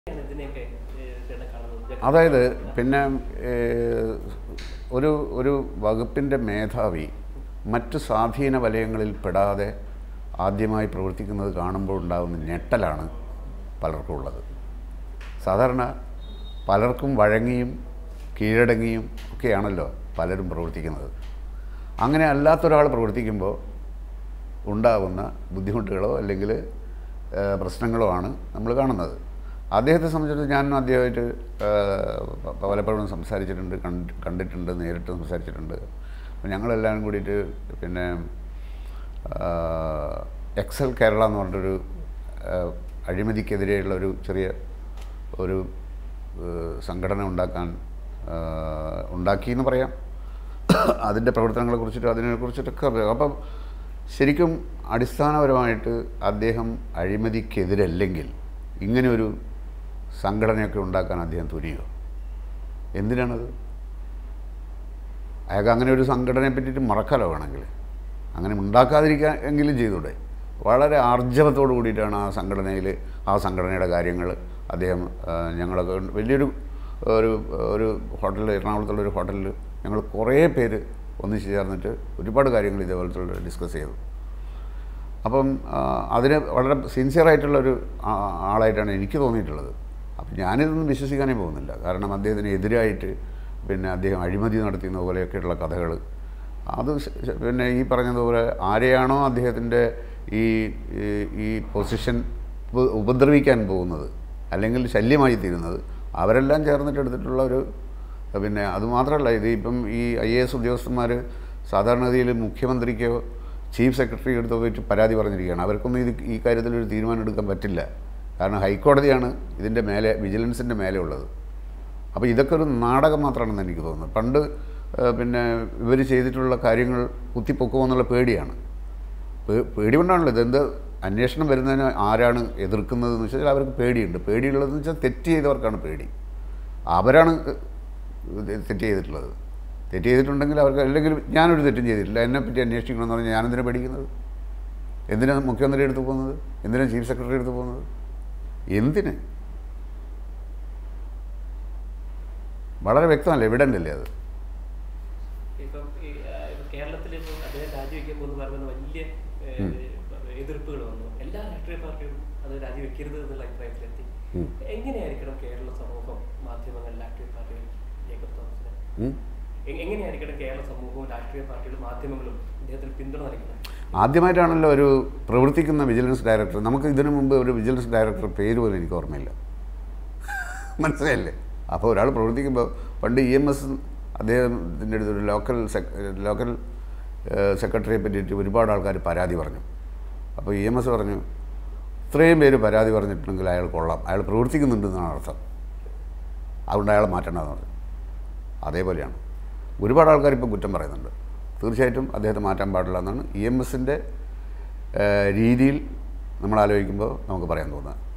ഇതിനെയൊക്കെ ഏഹ്, ചേട്ടൻ കാണുന്നത് അതായത് പിന്നെ ഏഹ്, ഒരു ഒരു വകുപ്പിൻ്റെ മേധാവി മറ്റ് സ്വാധീന വലയങ്ങളിൽ പെടാതെ ആദ്യമായി പ്രവർത്തിക്കുന്നത് കാണുമ്പോൾ ഉണ്ടാകുന്ന ഞെട്ടലാണ് പലർക്കും ഉള്ളത് സാധാരണ പലർക്കും വഴങ്ങിയും കീഴടങ്ങിയും ഒക്കെയാണല്ലോ പലരും പ്രവർത്തിക്കുന്നത് അങ്ങനെ അല്ലാത്തൊരാൾ പ്രവർത്തിക്കുമ്പോൾ ഉണ്ടാകുന്ന ബുദ്ധിമുട്ടുകളോ അല്ലെങ്കിൽ ഏഹ്, പ്രശ്നങ്ങളോ ആണ് നമ്മൾ കാണുന്നത് അദ്ദേഹത്തെ സംബന്ധിച്ചിടത്തോളം ഞാൻ അദ്ദേഹമായിട്ട് ഏഹ്, പ- പലപ്പോഴും സംസാരിച്ചിട്ടുണ്ട് കണ്ട് കണ്ടിട്ടുണ്ട് നേരിട്ട് സംസാരിച്ചിട്ടുണ്ട് അപ്പോൾ ഞങ്ങളെല്ലാവരും കൂടിയിട്ട് പിന്നെ ആഹ്, എക്സൽ കേരള എന്ന് പറഞ്ഞിട്ടൊരു ആഹ്, അഴിമതിക്കെതിരെയുള്ള ഒരു ചെറിയ ഒരു ഏഹ്, സംഘടന ഉണ്ടാക്കാൻ ആഹ്, ഉണ്ടാക്കി എന്ന് പറയാം അതിൻ്റെ പ്രവർത്തനങ്ങളെ കുറിച്ചിട്ട് അതിനെ കുറിച്ചിട്ടൊക്കെ അറിയാം. അപ്പം ശരിക്കും അടിസ്ഥാനപരമായിട്ട് അദ്ദേഹം അഴിമതിക്കെതിരല്ലെങ്കിൽ ഇങ്ങനെ ഒരു സംഘടനയൊക്കെ ഉണ്ടാക്കാൻ അദ്ദേഹം തുനിയോ എന്തിനാണത് അയാൾക്ക് അങ്ങനെ ഒരു സംഘടനയെ പറ്റിയിട്ട് മറക്കാലോ വേണമെങ്കിൽ അങ്ങനെ ഉണ്ടാക്കാതിരിക്കാൻ എങ്കിലും ചെയ്തൂടെ വളരെ ആർജവത്തോട് കൂടിയിട്ടാണ് ആ സംഘടനയിൽ ആ സംഘടനയുടെ കാര്യങ്ങൾ അദ്ദേഹം ആ, ഞങ്ങളൊക്കെ ഉണ്ട്. വലിയൊരു ഒരു ഒരു ഹോട്ടലിൽ എറണാകുളത്തുള്ള ഒരു ഹോട്ടലിൽ ഞങ്ങൾ കുറേ പേര് ഒന്നിച്ച് ചേർന്നിട്ട് ഒരുപാട് കാര്യങ്ങൾ ഇതേപോലത്തെ ഡിസ്കസ് ചെയ്തു അപ്പം ആ, അതിന് വളരെ സിൻസിയറായിട്ടുള്ള ഒരു ആ- ആളായിട്ടാണ് എനിക്ക് തോന്നിയിട്ടുള്ളത് അപ്പം ഞാനിതൊന്നും വിശ്വസിക്കാനേ പോകുന്നില്ല കാരണം അദ്ദേഹത്തിന് എതിരായിട്ട് പിന്നെ അദ്ദേഹം അഴിമതി നടത്തുന്ന പോലെയൊക്കെയുള്ള കഥകൾ അത് ശ- ശ- പിന്നെ ഈ പറഞ്ഞതുപോലെ ആരെയാണോ അദ്ദേഹത്തിൻ്റെ ഈ ഈ- ഈ പൊസിഷൻ ഉപ- ഉപദ്രവിക്കാൻ പോകുന്നത് അല്ലെങ്കിൽ ശല്യമായി തീരുന്നത് അവരെല്ലാം ചേർന്നിട്ട് എടുത്തിട്ടുള്ള ഒരു പിന്നെ അതുമാത്രമല്ല ഇത് ഇപ്പം ഈ ഐ എ എസ് ഉദ്യോഗസ്ഥന്മാർ സാധാരണഗതിയിൽ മുഖ്യമന്ത്രിക്കോ ചീഫ് സെക്രട്ടറി എടുത്ത് പോയിട്ട് പരാതി പറഞ്ഞിരിക്കുകയാണ് അവർക്കൊന്നും ഇത് ഈ കാര്യത്തിൽ ഒരു തീരുമാനം എടുക്കാൻ പറ്റില്ല കാരണം ഹൈക്കോടതിയാണ് ഇതിൻ്റെ മേലെ വിജിലൻസിൻ്റെ മേലെ ഉള്ളത് അപ്പോൾ ഇതൊക്കെ ഒരു നാടകം മാത്രമാണെന്ന് എനിക്ക് തോന്നുന്നത് പണ്ട് ഏഹ്, പിന്നെ ഇവർ ചെയ്തിട്ടുള്ള കാര്യങ്ങൾ കുത്തിപ്പൊക്കുമെന്നുള്ള പേടിയാണ് പേ- പേടി കൊണ്ടാണല്ലോ ഇതെന്ത് അന്വേഷണം വരുന്നതിന് ആരാണ് എതിർക്കുന്നതെന്ന് വെച്ചാൽ അവർക്ക് പേടിയുണ്ട് പേടിയുള്ളതെന്ന് വെച്ചാൽ തെറ്റ് ചെയ്തവർക്കാണ് പേടി അവരാണ് ഇത് തെറ്റ് ചെയ്തിട്ടുള്ളത് തെറ്റ് ചെയ്തിട്ടുണ്ടെങ്കിൽ അവർക്ക് അല്ലെങ്കിൽ ഞാനൊരു തെറ്റും ചെയ്തിട്ടില്ല എന്നെപ്പറ്റി അന്വേഷിക്കണമെന്ന് പറഞ്ഞാൽ ഞാനെന്തിനാണ് പേടിക്കുന്നത് എന്തിനാണ് മുഖ്യമന്ത്രി എടുത്ത് പോകുന്നത് എന്തിനാണ് ചീഫ് സെക്രട്ടറി എടുത്ത് പോകുന്നത് എന്തിന് വളരെ വ്യക്തമല്ല എവിഡൻ്റ് അല്ലേ അത് ഇപ്പം ഈ ആ, ഇപ്പം കേരളത്തിൽ ഇപ്പം അദ്ദേഹം രാജിവെക്കാൻ പോകുന്ന പറയുന്ന വലിയ ഏഹ്, എതിർപ്പുകൾ വന്നു എല്ലാ രാഷ്ട്രീയ പാർട്ടികളും അത് രാജിവെക്കരുത് എന്നുള്ള അഭിപ്രായത്തിലെത്തി ഉം. എങ്ങനെയായിരിക്കണം കേരള സമൂഹം മാധ്യമങ്ങൾ രാഷ്ട്രീയ പാർട്ടികൾ ജേക്കബ് തോമസിന് ഉം? എ- എങ്ങനെയായിരിക്കണം കേരള സമൂഹവും രാഷ്ട്രീയ പാർട്ടികളും മാധ്യമങ്ങളും ഇദ്ദേഹത്തിന് പിന്തുണ നൽകുന്നത് ആദ്യമായിട്ടാണല്ലോ ഒരു പ്രവർത്തിക്കുന്ന വിജിലൻസ് ഡയറക്ടർ നമുക്ക് ഇതിനു മുമ്പ് ഒരു വിജിലൻസ് ഡയറക്ടർ പേര് പോലും എനിക്ക് ഓർമ്മയില്ല മനസ്സിലായില്ലേ അപ്പോൾ ഒരാൾ പ്രവർത്തിക്കുമ്പോൾ പണ്ട് ഇ എം എസ് അദ്ദേഹത്തിൻ്റെ അടുത്ത് ഒരു ലോക്കൽ സെക് ലോക്കൽ സെക്രട്ടറിയെ പറ്റിയിട്ട് ഒരുപാട് ആൾക്കാർ പരാതി പറഞ്ഞു അപ്പോൾ ഇ എം എസ് പറഞ്ഞു ഇത്രയും പേര് പരാതി പറഞ്ഞിട്ടുണ്ടെങ്കിൽ അയാൾ കൊള്ളാം അയാൾ പ്രവർത്തിക്കുന്നുണ്ടെന്നാണ് അർത്ഥം അതുകൊണ്ട് അയാളെ മാറ്റണമെന്ന് പറഞ്ഞു അതേപോലെയാണ് ഒരുപാട് ആൾക്കാർ ഇപ്പോൾ കുറ്റം പറയുന്നുണ്ട് തീർച്ചയായിട്ടും അദ്ദേഹത്തെ മാറ്റാൻ പാടില്ല എന്നാണ് ഇ എം എസിൻ്റെ രീതിയിൽ നമ്മൾ ആലോചിക്കുമ്പോൾ നമുക്ക് പറയാൻ തോന്നുന്നത്